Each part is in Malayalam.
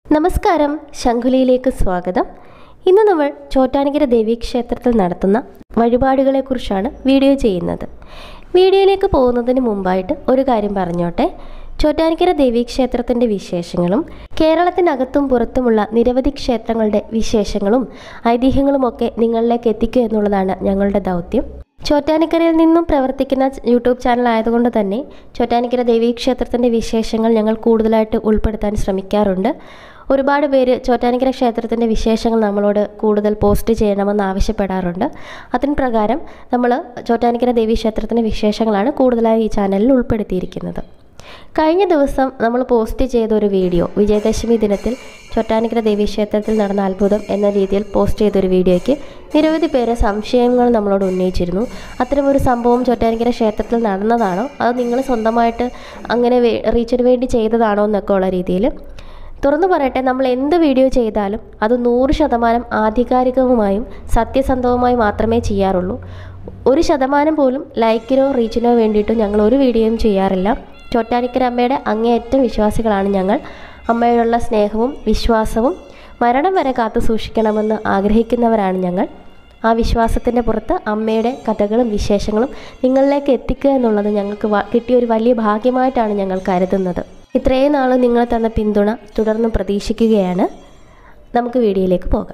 നമസ്കാരം ശംഖുലിയിലേക്ക് സ്വാഗതം ഇന്ന് നമ്മൾ ചോറ്റാനിക്കര ദേവീക്ഷേത്രത്തിൽ നടത്തുന്ന വഴിപാടുകളെക്കുറിച്ചാണ് വീഡിയോ ചെയ്യുന്നത് വീഡിയോയിലേക്ക് പോകുന്നതിന് മുമ്പായിട്ട് ഒരു കാര്യം പറഞ്ഞോട്ടെ ചോറ്റാനിക്കര ദേവീക്ഷേത്രത്തിൻ്റെ വിശേഷങ്ങളും കേരളത്തിനകത്തും പുറത്തുമുള്ള നിരവധി ക്ഷേത്രങ്ങളുടെ വിശേഷങ്ങളും ഐതിഹ്യങ്ങളുമൊക്കെ നിങ്ങളിലേക്ക് എത്തിക്കുക എന്നുള്ളതാണ് ഞങ്ങളുടെ ദൗത്യം ചോറ്റാനിക്കരയിൽ നിന്നും പ്രവർത്തിക്കുന്ന യൂട്യൂബ് ചാനൽ ആയതുകൊണ്ട് തന്നെ ചോറ്റാനിക്കര ദേവീക്ഷേത്രത്തിൻ്റെ വിശേഷങ്ങൾ ഞങ്ങൾ കൂടുതലായിട്ട് ഉൾപ്പെടുത്താൻ ശ്രമിക്കാറുണ്ട് ഒരുപാട് പേര് ചോറ്റാനിക്കര ക്ഷേത്രത്തിൻ്റെ വിശേഷങ്ങൾ നമ്മളോട് കൂടുതൽ പോസ്റ്റ് ചെയ്യണമെന്ന് ആവശ്യപ്പെടാറുണ്ട് അതിന് പ്രകാരം നമ്മൾ ചോറ്റാനിക്കര ദേവീക്ഷേത്രത്തിൻ്റെ വിശേഷങ്ങളാണ് കൂടുതലായി ഈ ചാനലിൽ ഉൾപ്പെടുത്തിയിരിക്കുന്നത് കഴിഞ്ഞ ദിവസം നമ്മൾ പോസ്റ്റ് ചെയ്ത ഒരു വീഡിയോ വിജയദശമി ദിനത്തിൽ ചൊട്ടാനിക്കര ദേവീക്ഷേത്രത്തിൽ നടന്ന അത്ഭുതം എന്ന രീതിയിൽ പോസ്റ്റ് ചെയ്തൊരു വീഡിയോയ്ക്ക് നിരവധി പേര് സംശയങ്ങൾ നമ്മളോട് ഉന്നയിച്ചിരുന്നു അത്തരമൊരു സംഭവം ചൊട്ടാനിക്കര ക്ഷേത്രത്തിൽ നടന്നതാണോ അത് നിങ്ങൾ സ്വന്തമായിട്ട് അങ്ങനെ റീച്ചിന് വേണ്ടി ചെയ്തതാണോ എന്നൊക്കെ ഉള്ള രീതിയിൽ തുറന്നു പറയട്ടെ നമ്മൾ എന്ത് വീഡിയോ ചെയ്താലും അത് നൂറ് ശതമാനം ആധികാരികവുമായും സത്യസന്ധവുമായി മാത്രമേ ചെയ്യാറുള്ളൂ ഒരു ശതമാനം പോലും ലൈക്കിനോ റീച്ചിനോ വേണ്ടിയിട്ട് ഞങ്ങൾ ഒരു വീഡിയോയും ചെയ്യാറില്ല ചോറ്റാനിക്കര അമ്മയുടെ അങ്ങേയറ്റം വിശ്വാസികളാണ് ഞങ്ങൾ അമ്മയോടുള്ള സ്നേഹവും വിശ്വാസവും മരണം വരെ കാത്തു സൂക്ഷിക്കണമെന്ന് ആഗ്രഹിക്കുന്നവരാണ് ഞങ്ങൾ ആ വിശ്വാസത്തിൻ്റെ പുറത്ത് അമ്മയുടെ കഥകളും വിശേഷങ്ങളും നിങ്ങളിലേക്ക് എത്തിക്കുക എന്നുള്ളത് ഞങ്ങൾക്ക് കിട്ടിയ ഒരു വലിയ ഭാഗ്യമായിട്ടാണ് ഞങ്ങൾ കരുതുന്നത് ഇത്രയും നാൾ നിങ്ങൾ തന്ന പിന്തുണ തുടർന്നും പ്രതീക്ഷിക്കുകയാണ് നമുക്ക് വീഡിയോയിലേക്ക് പോകാം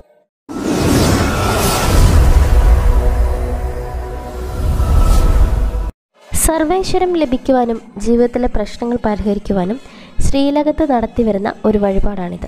സർവേശ്വരം ലഭിക്കുവാനും ജീവിതത്തിലെ പ്രശ്നങ്ങൾ പരിഹരിക്കുവാനും ശ്രീലകത്ത് നടത്തിവരുന്ന ഒരു വഴിപാടാണിത്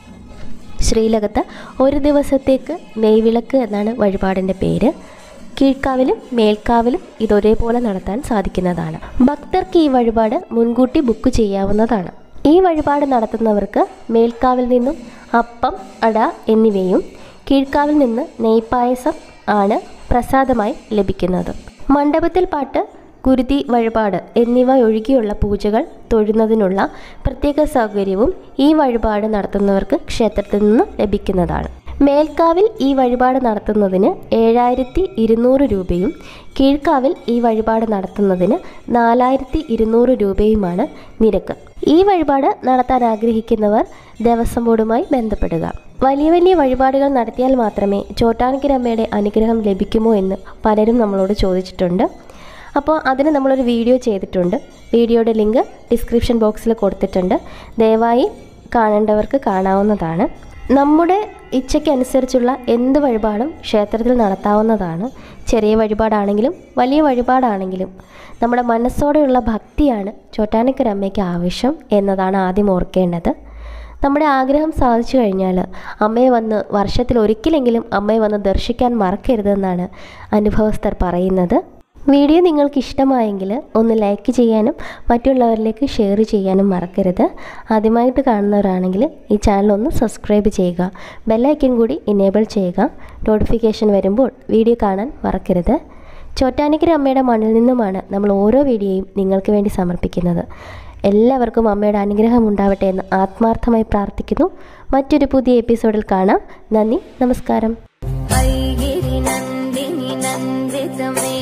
ശ്രീലകത്ത് ഒരു ദിവസത്തേക്ക് നെയ്വിളക്ക് എന്നാണ് വഴിപാടിൻ്റെ പേര് കീഴ്ക്കാവിലും മേൽക്കാവിലും ഇതൊരേപോലെ നടത്താൻ സാധിക്കുന്നതാണ് ഭക്തർക്ക് ഈ വഴിപാട് മുൻകൂട്ടി ബുക്ക് ചെയ്യാവുന്നതാണ് ഈ വഴിപാട് നടത്തുന്നവർക്ക് മേൽക്കാവിൽ നിന്നും അപ്പം അട എന്നിവയും കീഴ്ക്കാവിൽ നിന്ന് നെയ്പായസം ആണ് പ്രസാദമായി ലഭിക്കുന്നത് മണ്ഡപത്തിൽ പാട്ട് കുരുതി വഴിപാട് എന്നിവ ഒഴികെയുള്ള പൂജകൾ തൊഴുന്നതിനുള്ള പ്രത്യേക സൗകര്യവും ഈ വഴിപാട് നടത്തുന്നവർക്ക് ക്ഷേത്രത്തിൽ നിന്ന് ലഭിക്കുന്നതാണ് മേൽക്കാവിൽ ഈ വഴിപാട് നടത്തുന്നതിന് ഏഴായിരത്തി ഇരുന്നൂറ് രൂപയും കീഴ്ക്കാവിൽ ഈ വഴിപാട് നടത്തുന്നതിന് നാലായിരത്തി ഇരുന്നൂറ് രൂപയുമാണ് നിരക്ക് ഈ വഴിപാട് നടത്താൻ ആഗ്രഹിക്കുന്നവർ ദേവസ്വം ബോർഡുമായി ബന്ധപ്പെടുക വലിയ വലിയ വഴിപാടുകൾ നടത്തിയാൽ മാത്രമേ ചോട്ടാനിക്കരമ്മയുടെ അനുഗ്രഹം ലഭിക്കുമോ എന്ന് പലരും നമ്മളോട് ചോദിച്ചിട്ടുണ്ട് അപ്പോൾ അതിന് നമ്മളൊരു വീഡിയോ ചെയ്തിട്ടുണ്ട് വീഡിയോയുടെ ലിങ്ക് ഡിസ്ക്രിപ്ഷൻ ബോക്സിൽ കൊടുത്തിട്ടുണ്ട് ദയവായി കാണേണ്ടവർക്ക് കാണാവുന്നതാണ് നമ്മുടെ ഇച്ഛയ്ക്കനുസരിച്ചുള്ള എന്ത് വഴിപാടും ക്ഷേത്രത്തിൽ നടത്താവുന്നതാണ് ചെറിയ വഴിപാടാണെങ്കിലും വലിയ വഴിപാടാണെങ്കിലും നമ്മുടെ മനസ്സോടെയുള്ള ഭക്തിയാണ് ചോറ്റാനിക്കരമ്മയ്ക്ക് ആവശ്യം എന്നതാണ് ആദ്യം ഓർക്കേണ്ടത് നമ്മുടെ ആഗ്രഹം സാധിച്ചു കഴിഞ്ഞാൽ അമ്മയെ വന്ന് വർഷത്തിൽ ഒരിക്കലെങ്കിലും അമ്മയെ വന്ന് ദർശിക്കാൻ മറക്കരുതെന്നാണ് അനുഭവസ്ഥർ പറയുന്നത് വീഡിയോ നിങ്ങൾക്ക് ഇഷ്ടമായെങ്കിൽ ഒന്ന് ലൈക്ക് ചെയ്യാനും മറ്റുള്ളവരിലേക്ക് ഷെയർ ചെയ്യാനും മറക്കരുത് ആദ്യമായിട്ട് കാണുന്നവരാണെങ്കിൽ ഈ ചാനൽ ഒന്ന് സബ്സ്ക്രൈബ് ചെയ്യുക ബെല്ലൈക്കൻ കൂടി എനേബിൾ ചെയ്യുക നോട്ടിഫിക്കേഷൻ വരുമ്പോൾ വീഡിയോ കാണാൻ മറക്കരുത് ചോറ്റാനിക്കര അമ്മയുടെ മണ്ണിൽ നിന്നുമാണ് നമ്മൾ ഓരോ വീഡിയോയും നിങ്ങൾക്ക് വേണ്ടി സമർപ്പിക്കുന്നത് എല്ലാവർക്കും അമ്മയുടെ അനുഗ്രഹം ഉണ്ടാവട്ടെ എന്ന് ആത്മാർത്ഥമായി പ്രാർത്ഥിക്കുന്നു മറ്റൊരു പുതിയ എപ്പിസോഡിൽ കാണാം നന്ദി നമസ്കാരം ऐगिरि नन्दिनि नन्दितमे